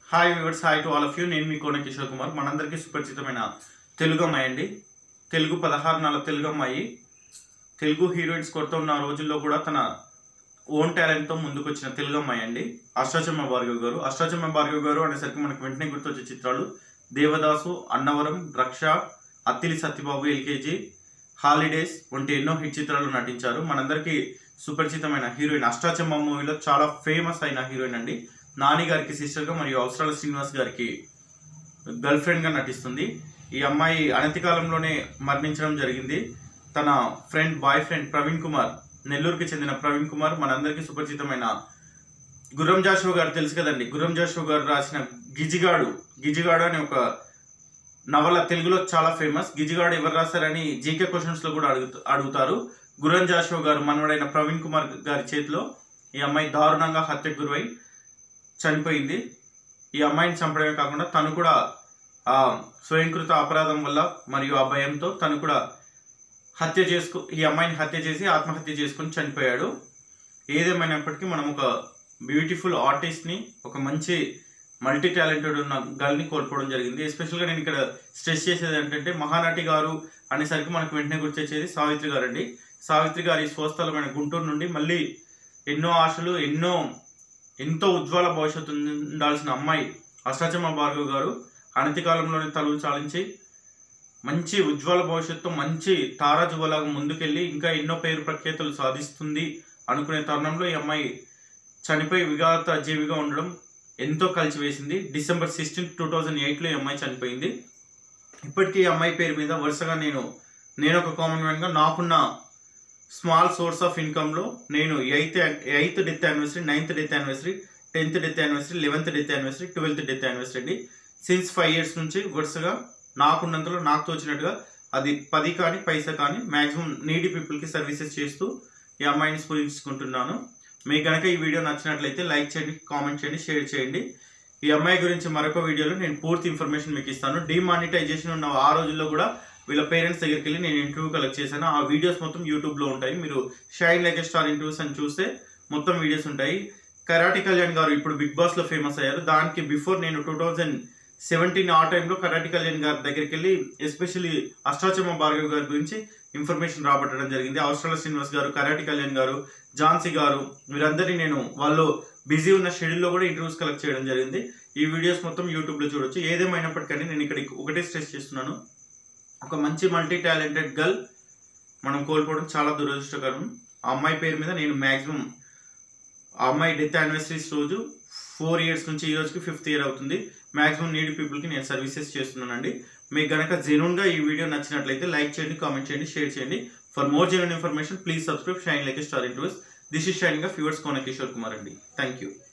hi viewers hi to all of you నేను మీ కోన కిషోర్ కుమార్ మనందరికీ సుపరిచితమైన తెలుగు అమ్మాయి అండి తెలుగు పదహారు నెలల తెలుగు అమ్మాయి తెలుగు హీరోయిన్స్ కొడుతున్న రోజుల్లో కూడా తన ఓన్ టాలెంట్తో ముందుకు వచ్చిన తెలుగు అమ్మాయి అండి అష్టాచమ్మ భార్గవ్ గారు అష్టాచమ్మ భార్గవ్ గారు అనేసరికి మనకు వెంటనే గుర్తొచ్చే చిత్రాలు దేవదాసు అన్నవరం రక్ష అత్తిలి సత్యబాబు ఎల్కేజీ హాలిడేస్ వంటి ఎన్నో హిట్ చిత్రాలు నటించారు మనందరికీ సుపరిచితమైన హీరోయిన్ అష్టాచమ్మ మూవీలో చాలా ఫేమస్ అయిన హీరోయిన్ అండి నాని గారికి సిస్టర్గా మరియు అవసరాల శ్రీనివాస్ గారికి గర్ల్ ఫ్రెండ్గా నటిస్తుంది ఈ అమ్మాయి అనతి కాలంలోనే మరణించడం జరిగింది తన friend boyfriend Praveen Kumar నెల్లూరుకి చెందిన ప్రవీణ్ కుమార్ మనందరికీ సుపరిచితమైన గుర్రం జాషో గారు తెలుసు కదండి గుర్రం జాషో గారు రాసిన గిజిగాడు గిజిగాడు అనే ఒక నవల తెలుగులో చాలా ఫేమస్ గిజిగాడు ఎవరు రాశారని జీకే క్వశ్చన్స్ లో కూడా అడుగుత అడుగుతారు గుర్రం జాషో గారు మనవడైన ప్రవీణ్ కుమార్ గారి చేతిలో ఈ అమ్మాయి దారుణంగా హత్యకు గురై చనిపోయింది ఈ అమ్మాయిని చంపడమే కాకుండా తను కూడా ఆ స్వయంకృత అపరాధం వల్ల మరియు ఆ భయంతో తను కూడా హత్య చేసుకు ఈ అమ్మాయిని హత్య చేసి ఆత్మహత్య చేసుకుని చనిపోయాడు ఏదేమైనప్పటికీ మనం ఒక బ్యూటిఫుల్ ఆర్టిస్ట్ని ఒక మంచి మల్టీ టాలెంటెడ్ ఉన్న గర్ల్ని కోల్పోవడం జరిగింది ఎస్పెషల్గా నేను ఇక్కడ స్ట్రెస్ చేసేది ఏంటంటే మహానటి గారు అనేసరికి మనకు వెంటనే గుర్తొచ్చేది సావిత్రి గారు అండి సావిత్రి గారి స్వస్థలమైన గుంటూరు నుండి మళ్ళీ ఎన్నో ఆశలు ఎన్నో ఎంతో ఉజ్వల భవిష్యత్తు ఉండాల్సిన అమ్మాయి అష్టాచమ్మ భార్గవ్ గారు అనతి కాలంలోనే తలువు చాలించి మంచి ఉజ్వల భవిష్యత్తు మంచి తారాజువలాగా ముందుకెళ్ళి ఇంకా ఎన్నో పేరు ప్రఖ్యాతులు సాధిస్తుంది అనుకునే తరుణంలో ఈ అమ్మాయి చనిపోయి విఘాత జీవిగా ఉండడం ఎంతో కలిసివేసింది డిసెంబర్ సిక్స్టీన్ టూ థౌజండ్ ఎయిట్లో ఈ అమ్మాయి చనిపోయింది ఇప్పటికీ ఈ అమ్మాయి పేరు మీద వరుసగా నేను నేను ఒక కామన్ మ్యాన్గా నాకున్న స్మాల్ సోర్స్ ఆఫ్ ఇన్కమ్లో నేను eighth eighth death anniversary ninth death anniversary tenth death anniversary eleventh death anniversary twelfth death anniversary అండి సిన్స్ ఫైవ్ ఇయర్స్ నుంచి వరుసగా నాకున్నంతలో నాకు తోచినట్టుగా అది పది కానీ పైసా కానీ మ్యాక్సిమం నీడీ పీపుల్కి సర్వీసెస్ చేస్తూ ఈ అమ్మాయిని స్ఫూరించుకుంటున్నాను మీకు కనుక ఈ వీడియో నచ్చినట్లయితే లైక్ చేయండి కామెంట్ చేయండి షేర్ చేయండి ఈ అమ్మాయి గురించి మరొక వీడియోలో నేను పూర్తి ఇన్ఫర్మేషన్ మీకు ఇస్తాను డిమానిటైజేషన్ ఉన్న ఆ రోజుల్లో కూడా వీళ్ళ పేరెంట్స్ దగ్గరికి వెళ్ళి నేను ఇంటర్వ్యూ కలెక్ట్ చేశాను ఆ వీడియోస్ మొత్తం యూట్యూబ్లో ఉంటాయి మీరు షైన్ లైక్ స్టార్ ఇంటర్వ్యూస్ అని చూస్తే మొత్తం వీడియోస్ ఉంటాయి కరాటి కళ్యాణ్ గారు ఇప్పుడు బిగ్ బాస్లో ఫేమస్ అయ్యారు దానికి బిఫోర్ నేను టూ థౌజండ్ సెవెంటీన్ ఆ టైంలో కరాటి కళ్యాణ్ గారి దగ్గరికి వెళ్ళి ఎస్పెషల్లీ అష్టాచమ్మ భార్గవ్ గారి గురించి ఇన్ఫర్మేషన్ రాబట్టడం జరిగింది అవసరాల శ్రీనివాస్ గారు కరాటి కళ్యాణ్ గారు ఝాన్సీ గారు వీరందరినీ నేను వాళ్ళు బిజీ ఉన్న షెడ్యూల్లో కూడా ఇంటర్వ్యూస్ కలెక్ట్ చేయడం జరిగింది ఈ వీడియోస్ మొత్తం యూట్యూబ్లో చూడొచ్చు ఏదేమైనప్పటికీ నేను ఇక్కడ ఒకటే స్ట్రెస్ చేస్తున్నాను ఒక మంచి మల్టీ టాలెంటెడ్ గర్ల్ మనం కోల్పోవడం చాలా దురదృష్టకరం ఆ అమ్మాయి పేరు మీద నేను మ్యాక్సిమం ఆ అమ్మాయి డెత్ యానివర్సరీస్ రోజు ఫోర్ ఇయర్స్ నుంచి ఈ రోజుకి ఫిఫ్త్ ఇయర్ అవుతుంది మ్యాక్సిమం నీడ్ పీపుల్కి నేను సర్వీసెస్ చేస్తున్నానండి మీకు గనక జెన్యున్గా ఈ వీడియో నచ్చినట్లయితే లైక్ చేయండి కామెంట్ చేయండి షేర్ చేయండి for more genuine information please subscribe shine like star interviews this is shining of yours Kona Kishore Kumar అండి థ్యాంక్ యూ